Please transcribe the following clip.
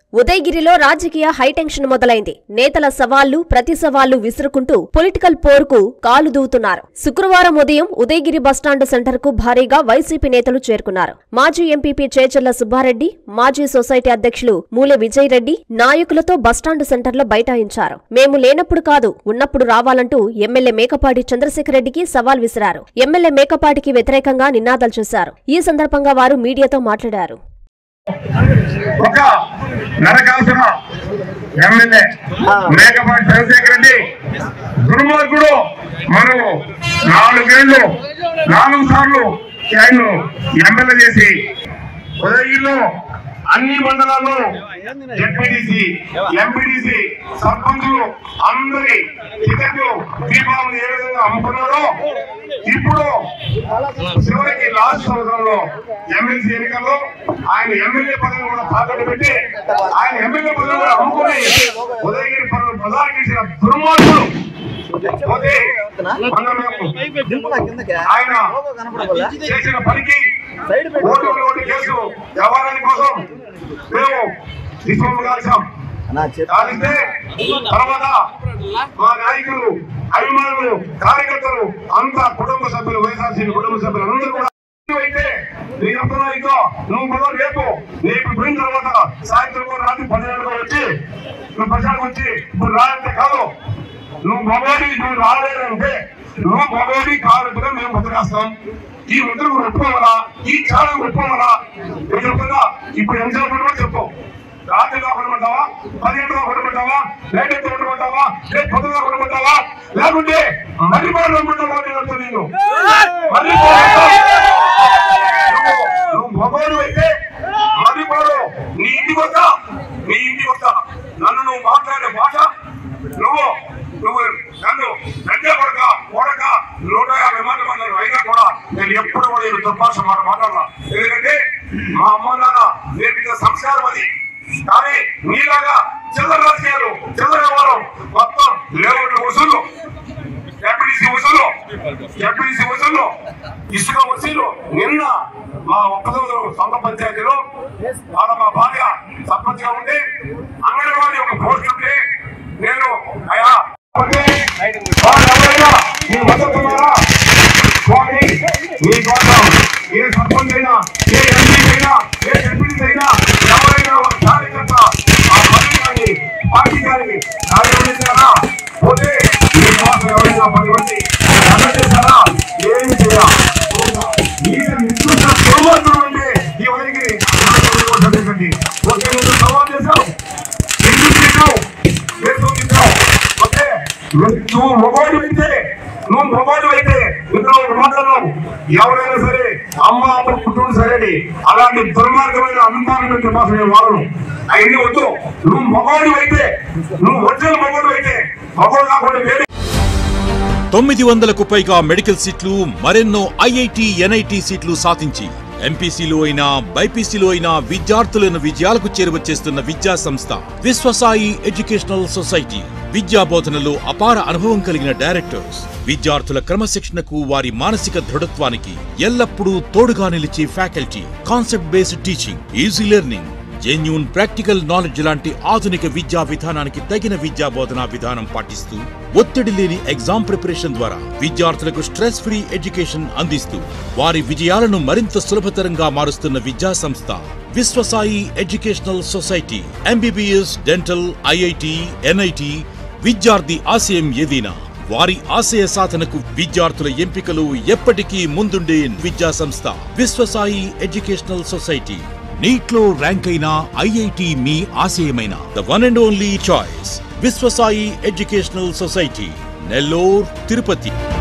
ఉదయగిరిలో రాజకీయ హైటెన్షన్ మొదలైంది నేతల సవాళ్లు ప్రతి సవాళ్లు విసురుకుంటూ పొలిటికల్ పోరుకు కాలు దూవుతున్నారు శుక్రవారం ఉదయం ఉదయగిరి బస్టాండ్ సెంటర్ కు భారీగా వైసీపీ నేతలు చేరుకున్నారు మాజీ ఎంపీపీ చేచర్ల సుబ్బారెడ్డి మాజీ సొసైటీ అధ్యక్షులు మూలె విజయ్ రెడ్డి నాయకులతో బస్టాండ్ సెంటర్లో బైఠాయించారు మేము లేనప్పుడు కాదు ఉన్నప్పుడు రావాలంటూ ఎమ్మెల్యే మేకపాటి చంద్రశేఖర్ రెడ్డికి సవాల్ విసిరారు ఎమ్మెల్యే మేకపాటికి వ్యతిరేకంగా నినాదాలు చేశారు ఈ సందర్భంగా వారు మీడియాతో మాట్లాడారు ఒక నరకాసుర ఎమ్మెల్యే మేకపాటి చంద్రశేఖర్ రెడ్డి దుర్మార్గుడు మనం నాలుగేళ్లు నాలుగు సార్లు ఆయన ఎమ్మెల్యే చేసి ఉదయగిరిలో అన్ని మండలాల్లో ఎంపీటీసీ ఎంపీటీసీ సర్పంచులు అందరి టికెట్లు దీపావళి ఏ విధంగా అమ్ముకున్నారో ఇప్పుడు చివరికి లాస్ట్ సంవత్సరంలో ఎమ్మెల్సీ ఎన్నికల్లో ఆయన ఎమ్మెల్యే పదవి కూడా తాకట్టు పెట్టి ఆయన ఎమ్మెల్యే పదవి కూడా అమ్ముకుని ఉదయగిరి పనులు ప్రధాని చేసిన దుర్మార్గులు పోతే మొన్న మేము ఆయన చేసిన పనికి ఓటు ఓటు కేసు వ్యవహారాని కోసం మేము విశ్వం కాల్చాం కాలిస్తే తర్వాత మా నాయకులు అభిమానులు కార్యకర్తలు అంతా కుటుంబ సభ్యులు వైఎస్ఆర్సీపీ కుటుంబ సభ్యులు అందరూ కూడా అయితే నీ అర్థమైతో నువ్వు మొదలు రేపు రేపు పోయిన తర్వాత సాయంత్రం కూడా రాత్రి పన్నెండుగా వచ్చి నువ్వు ప్రజలకు వచ్చి ఇప్పుడు రాయంటే కాదు నువ్వు మగవాడి నువ్వు రాలేదంటే నువ్వు మగవాడి కావాలంటే మేము బతకాస్తాం ఈ ముద్రకు ఒప్పుకోవాలా ఈ చాలా ఒప్పుకోవాలా నేను చెప్తున్నా ఇప్పుడు ఎంత చెప్పడం చెప్పు రాత్రిగా కొనమంటావా పదిహేనుగా కొనమంటావా లేట్ అయితే కొనమంటావా లేట్ పొద్దుగా కొనమంటావా లేకుంటే మళ్ళీ కూడా రమ్మంటావా నేను అంటూ నేను మళ్ళీ నువ్వు మగవాడు అయితే మళ్ళీ కూడా నీ ఇంటికి వస్తా నీ ఇంటికి వస్తా నన్ను నువ్వు మాట్లాడే భాష నువ్వు నువ్వు నన్ను నందే కొడక కొడక నూట యాభై మాటలు మాట్లాడు అయినా కూడా నేను ఎప్పుడు కూడా ఈ దుర్భాష మాట మాట్లాడాల ఎందుకంటే మా అమ్మ నాన్న నేర్పిన సంస్కారం అది కానీ నీలాగా చిల్లర రాజకీయాలు చిల్లర వ్యవహారం మొత్తం లేఅవుట్ల వసూలు ఎంపీడీసీ వసూలు ఎంపీడీసీ వసూలు ఇసుక వసూలు నిన్న మా ఒక్కదోడు సొంత పంచాయతీలో వాళ్ళ మా భార్య సర్పంచ్ గా ఉండి అంగన్వాడీ ఒక పోస్ట్ ఉంటే నేను అయ్యా అంటే వాళ్ళు ఎవరైనా మీ మద్దతు ఉన్నారా? పోనీ, మీ కోసం ఏ సర్పంచ్ అయినా ఏ ఎంపీ అయినా ఏ ఎంపీడీ అయినా ఎవరైనా ఒక కార్యకర్త ఆ పని కానీ పార్టీ కానీ కార్యక్రమించారా పోతే మీ కోసం ఎవరైనా పది మంది అర్థం చేశారా ఏమి చేయాలి మీరు నిష్కృత సోమర్థం అంటే ఈ ఉదయగిరి చదివండి ఓకే నువ్వు సవాల్ చేశావు ఎందుకు చేశావు ఎందుకు చేశావు ఓకే నువ్వు మొబైల్ అయితే నువ్వు మొబైల్ అయితే ఇందులో మాట్లాడవు ఎవరైనా సరే అమ్మ అమ్మ కుటుంబం సరే అలాంటి దుర్మార్గమైన అభిమానం పెట్టే మాసం నేను వాడను అవన్నీ వద్దు నువ్వు మొబైల్ అయితే నువ్వు వచ్చిన మొబైల్ అయితే మొబైల్ కాకుండా వేరే తొమ్మిది వందలకు పైగా మెడికల్ సీట్లు మరెన్నో ఐఐటి ఎన్ఐటి సీట్లు సాధించి ఎంపీసీలో అయినా బైపీసీలో అయినా విద్యార్థులను విజయాలకు చేరువచ్చేస్తున్న విద్యా సంస్థ విశ్వసాయి ఎడ్యుకేషనల్ సొసైటీ విద్యా బోధనలో అపార అనుభవం కలిగిన డైరెక్టర్స్ విద్యార్థుల క్రమశిక్షణకు వారి మానసిక దృఢత్వానికి ఎల్లప్పుడూ తోడుగా నిలిచే faculty concept based teaching easy learning genuine practical knowledge లాంటి ఆధునిక విద్యా విధానానికి తగిన విద్యా బోధనా విధానం పాటిస్తూ ఒత్తిడి లేని ఎగ్జామ్ ప్రిపరేషన్ ద్వారా విద్యార్థులకు స్ట్రెస్ ఫ్రీ ఎడ్యుకేషన్ అందిస్తూ వారి విజయాలను మరింత సులభతరంగా మారుస్తున్న విద్యా సంస్థ Viswasai educational society MBBS dental IIT NIT విద్యార్థి ఆశయం ఏదైనా వారి ఆశయ సాధనకు విద్యార్థుల ఎంపికలు ఎప్పటికీ ముందుండే విద్యా సంస్థ విశ్వసాయి ఎడ్యుకేషనల్ సొసైటీ నీట్లో ర్యాంక్ అయిన ఐఐటి మీ ఆశయమైన the one and only choice Viswasai educational society Nellore Tirupati